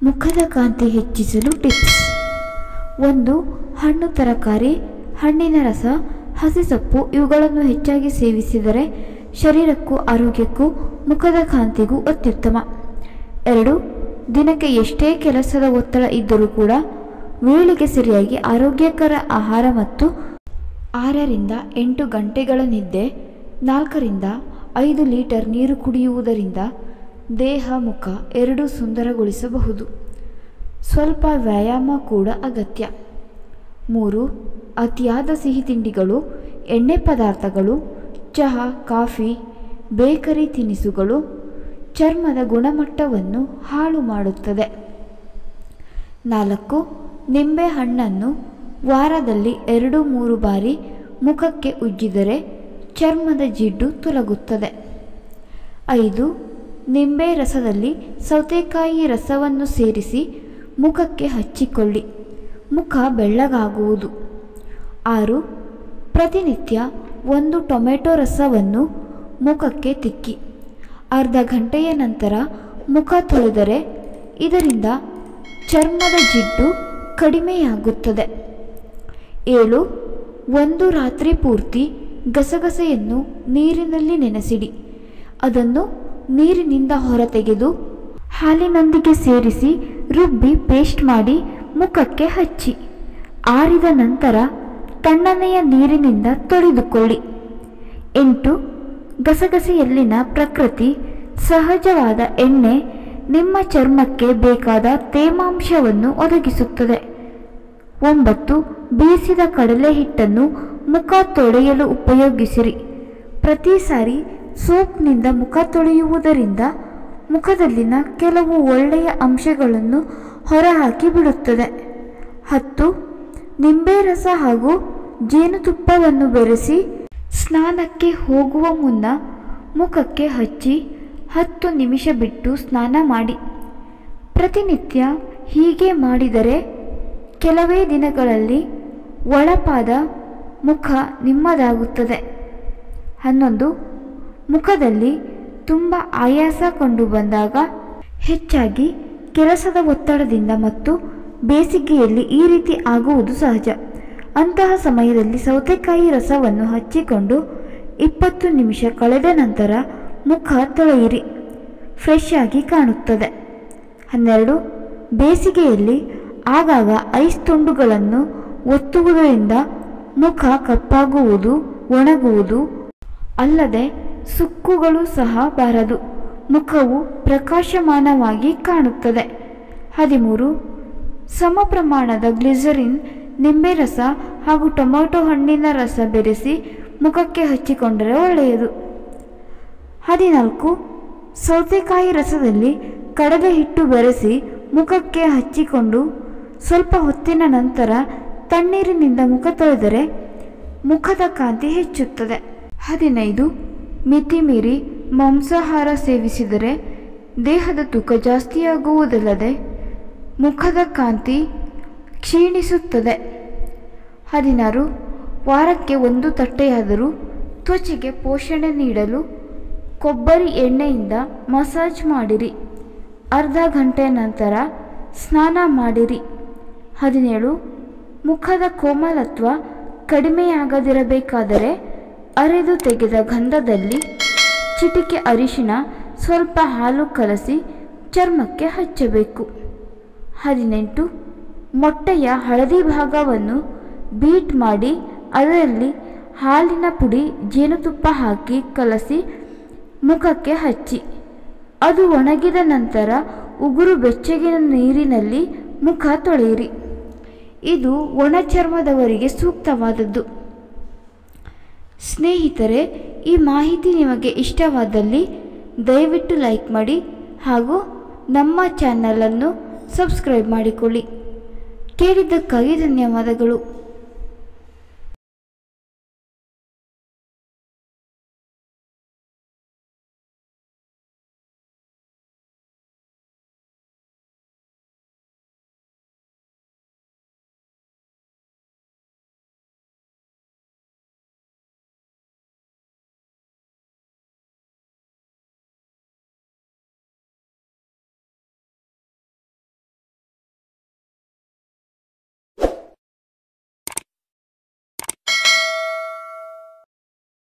ಮುಖದ ಕಾಂತಿ ಹೆಚ್ಚಿಸಲು ಟಿಪ್ಸ್ ಒಂದು ಹಣ್ಣು ತರಕಾರಿ ಹಣ್ಣಿನ ರಸ ಹಸಿಸೊಪ್ಪು ಇವುಗಳನ್ನು ಹೆಚ್ಚಾಗಿ ಸೇವಿಸಿದರೆ ಶರೀರಕ್ಕೂ ಆರೋಗ್ಯಕ್ಕೂ ಮುಖದ ಕಾಂತಿಗೂ ಅತ್ಯುತ್ತಮ ಎರಡು ದಿನಕ್ಕೆ ಎಷ್ಟೇ ಕೆಲಸದ ಒತ್ತಡ ಇದ್ದರೂ ಕೂಡ ವೇಳೆಗೆ ಸರಿಯಾಗಿ ಆರೋಗ್ಯಕರ ಆಹಾರ ಮತ್ತು ಆರರಿಂದ ಎಂಟು ಗಂಟೆಗಳ ನಿದ್ದೆ ನಾಲ್ಕರಿಂದ ಐದು ಲೀಟರ್ ನೀರು ಕುಡಿಯುವುದರಿಂದ ದೇಹ ಮುಖ ಎರಡೂ ಸುಂದರಗೊಳಿಸಬಹುದು ಸ್ವಲ್ಪ ವ್ಯಾಯಾಮ ಕೂಡ ಅಗತ್ಯ ಮೂರು ಅತಿಯಾದ ಸಿಹಿ ತಿಂಡಿಗಳು ಎಣ್ಣೆ ಪದಾರ್ಥಗಳು ಚಹಾ ಕಾಫಿ ಬೇಕರಿ ತಿನಿಸುಗಳು ಚರ್ಮದ ಗುಣಮಟ್ಟವನ್ನು ಹಾಳು ಮಾಡುತ್ತದೆ ನಾಲ್ಕು ನಿಂಬೆ ಹಣ್ಣನ್ನು ವಾರದಲ್ಲಿ ಎರಡು ಮೂರು ಬಾರಿ ಮುಖಕ್ಕೆ ಉಜ್ಜಿದರೆ ಚರ್ಮದ ಜಿಡ್ಡು ತೊಲಗುತ್ತದೆ ಐದು ನಿಂಬೆ ರಸದಲ್ಲಿ ಸೌತೆಕಾಯಿ ರಸವನ್ನು ಸೇರಿಸಿ ಮುಖಕ್ಕೆ ಹಚ್ಚಿಕೊಳ್ಳಿ ಮುಖ ಬೆಳ್ಳಗಾಗುವುದು ಆರು ಪ್ರತಿನಿತ್ಯ ಒಂದು ಟೊಮೆಟೊ ರಸವನ್ನು ಮುಖಕ್ಕೆ ತಿಕ್ಕಿ ಅರ್ಧ ಗಂಟೆಯ ನಂತರ ಮುಖ ತೊಳೆದರೆ ಇದರಿಂದ ಚರ್ಮದ ಜಿಡ್ಡು ಕಡಿಮೆಯಾಗುತ್ತದೆ ಏಳು ಒಂದು ರಾತ್ರಿ ಪೂರ್ತಿ ಗಸಗಸೆಯನ್ನು ನೀರಿನಲ್ಲಿ ನೆನೆಸಿಡಿ ಅದನ್ನು ನೀರಿನಿಂದ ಹೊರತೆಗೆದು ಹಾಲಿನೊಂದಿಗೆ ಸೇರಿಸಿ ರುಬ್ಬಿ ಪೇಸ್ಟ್ ಮಾಡಿ ಮುಖಕ್ಕೆ ಹಚ್ಚಿ ಆರಿದ ನಂತರ ತಣ್ಣನೆಯ ನೀರಿನಿಂದ ತೊಳೆದುಕೊಳ್ಳಿ ಎಂಟು ಗಸಗಸೆಯಲ್ಲಿನ ಪ್ರಕೃತಿ ಸಹಜವಾದ ಎಣ್ಣೆ ನಿಮ್ಮ ಚರ್ಮಕ್ಕೆ ಬೇಕಾದ ತೇಮಾಂಶವನ್ನು ಒದಗಿಸುತ್ತದೆ ಒಂಬತ್ತು ಬೇಯಿಸಿದ ಕಡಲೆ ಹಿಟ್ಟನ್ನು ಮುಖ ತೊಳೆಯಲು ಉಪಯೋಗಿಸಿರಿ ಪ್ರತಿ ಸಾರಿ ಸೋಪ್ನಿಂದ ಮುಖ ತೊಳೆಯುವುದರಿಂದ ಮುಖದಲ್ಲಿನ ಕೆಲವು ಒಳ್ಳೆಯ ಅಂಶಗಳನ್ನು ಹೊರಹಾಕಿ ಬಿಡುತ್ತದೆ ಹತ್ತು ನಿಂಬೆ ರಸ ಹಾಗೂ ಜೇನುತುಪ್ಪವನ್ನು ಬೆರೆಸಿ ಸ್ನಾನಕ್ಕೆ ಹೋಗುವ ಮುನ್ನ ಮುಖಕ್ಕೆ ಹಚ್ಚಿ ಹತ್ತು ನಿಮಿಷ ಬಿಟ್ಟು ಸ್ನಾನ ಮಾಡಿ ಪ್ರತಿನಿತ್ಯ ಹೀಗೆ ಮಾಡಿದರೆ ಕೆಲವೇ ದಿನಗಳಲ್ಲಿ ಒಳಪಾದ ಮುಖ ನಿಮ್ಮದಾಗುತ್ತದೆ ಹನ್ನೊಂದು ಮುಖದಲ್ಲಿ ತುಂಬ ಆಯಾಸ ಕಂಡುಬಂದಾಗ ಹೆಚ್ಚಾಗಿ ಕೆಲಸದ ಒತ್ತಡದಿಂದ ಮತ್ತು ಬೇಸಿಗೆಯಲ್ಲಿ ಈ ರೀತಿ ಆಗುವುದು ಸಹಜ ಅಂತಹ ಸಮಯದಲ್ಲಿ ಸೌತೆಕಾಯಿ ರಸವನ್ನು ಹಚ್ಚಿಕೊಂಡು ಇಪ್ಪತ್ತು ನಿಮಿಷ ಕಳೆದ ನಂತರ ಮುಖ ತೊಳೆಯಿರಿ ಫ್ರೆಶ್ ಆಗಿ ಕಾಣುತ್ತದೆ ಹನ್ನೆರಡು ಬೇಸಿಗೆಯಲ್ಲಿ ಆಗಾಗ ಐಸ್ ತುಂಡುಗಳನ್ನು ಒತ್ತುವುದರಿಂದ ಮುಖ ಕಪ್ಪಾಗುವುದು ಒಣಗುವುದು ಅಲ್ಲದೆ ಸುಕ್ಕುಗಳು ಸಹ ಬಾರದು ಮುಖವು ಪ್ರಕಾಶಮಾನವಾಗಿ ಕಾಣುತ್ತದೆ ಹದಿಮೂರು ಸಮ ಪ್ರಮಾಣದ ಗ್ಲಿಸರಿನ್ ನಿಂಬೆ ರಸ ಹಾಗೂ ಟೊಮೆಟೊ ಹಣ್ಣಿನ ರಸ ಬೆರೆಸಿ ಮುಖಕ್ಕೆ ಹಚ್ಚಿಕೊಂಡರೆ ಒಳ್ಳೆಯದು ಹದಿನಾಲ್ಕು ಸೌತೆಕಾಯಿ ರಸದಲ್ಲಿ ಕಡಲೆ ಹಿಟ್ಟು ಬೆರೆಸಿ ಮುಖಕ್ಕೆ ಹಚ್ಚಿಕೊಂಡು ಸ್ವಲ್ಪ ಹೊತ್ತಿನ ನಂತರ ತಣ್ಣೀರಿನಿಂದ ಮುಖ ತೊಳೆದರೆ ಮುಖದ ಕಾಂತಿ ಹೆಚ್ಚುತ್ತದೆ ಹದಿನೈದು ಮಿತಿಮೀರಿ ಮಾಂಸಾಹಾರ ಸೇವಿಸಿದರೆ ದೇಹದ ತೂಕ ಜಾಸ್ತಿಯಾಗುವುದಲ್ಲದೆ ಮುಖದ ಕಾಂತಿ ಕ್ಷೀಣಿಸುತ್ತದೆ ಹದಿನಾರು ವಾರಕ್ಕೆ ಒಂದು ತಟ್ಟೆಯಾದರೂ ತ್ವಚೆಗೆ ಪೋಷಣೆ ನೀಡಲು ಕೊಬ್ಬರಿ ಎಣ್ಣೆಯಿಂದ ಮಸಾಜ್ ಮಾಡಿರಿ ಅರ್ಧ ಗಂಟೆ ನಂತರ ಸ್ನಾನ ಮಾಡಿರಿ ಹದಿನೇಳು ಮುಖದ ಕೋಮಲತ್ವ ಕಡಿಮೆಯಾಗದಿರಬೇಕಾದರೆ ಅರೆದು ತೆಗೆದ ಗಂಧದಲ್ಲಿ ಚಿಟಿಕೆ ಅರಿಶಿನ ಸ್ವಲ್ಪ ಹಾಲು ಕಲಸಿ ಚರ್ಮಕ್ಕೆ ಹಚ್ಚಬೇಕು ಹದಿನೆಂಟು ಮೊಟ್ಟೆಯ ಹಳದಿ ಭಾಗವನ್ನು ಬೀಟ್ ಮಾಡಿ ಅದರಲ್ಲಿ ಹಾಲಿನ ಪುಡಿ ಜೇನುತುಪ್ಪ ಹಾಕಿ ಕಲಸಿ ಮುಖಕ್ಕೆ ಹಚ್ಚಿ ಅದು ಒಣಗಿದ ನಂತರ ಉಗುರು ಬೆಚ್ಚಗಿನ ನೀರಿನಲ್ಲಿ ಮುಖ ತೊಳೆಯಿರಿ ಇದು ಒಣ ಚರ್ಮದವರಿಗೆ ಸೂಕ್ತವಾದದ್ದು ಸ್ನೇಹಿತರೆ ಈ ಮಾಹಿತಿ ನಿಮಗೆ ಇಷ್ಟವಾದಲ್ಲಿ ದಯವಿಟ್ಟು ಲೈಕ್ ಮಾಡಿ ಹಾಗೂ ನಮ್ಮ ಚಾನಲನ್ನು ಸಬ್ಸ್ಕ್ರೈಬ್ ಮಾಡಿಕೊಳ್ಳಿ ಕೇಳಿದ್ದಕ್ಕಾಗಿ ಧನ್ಯವಾದಗಳು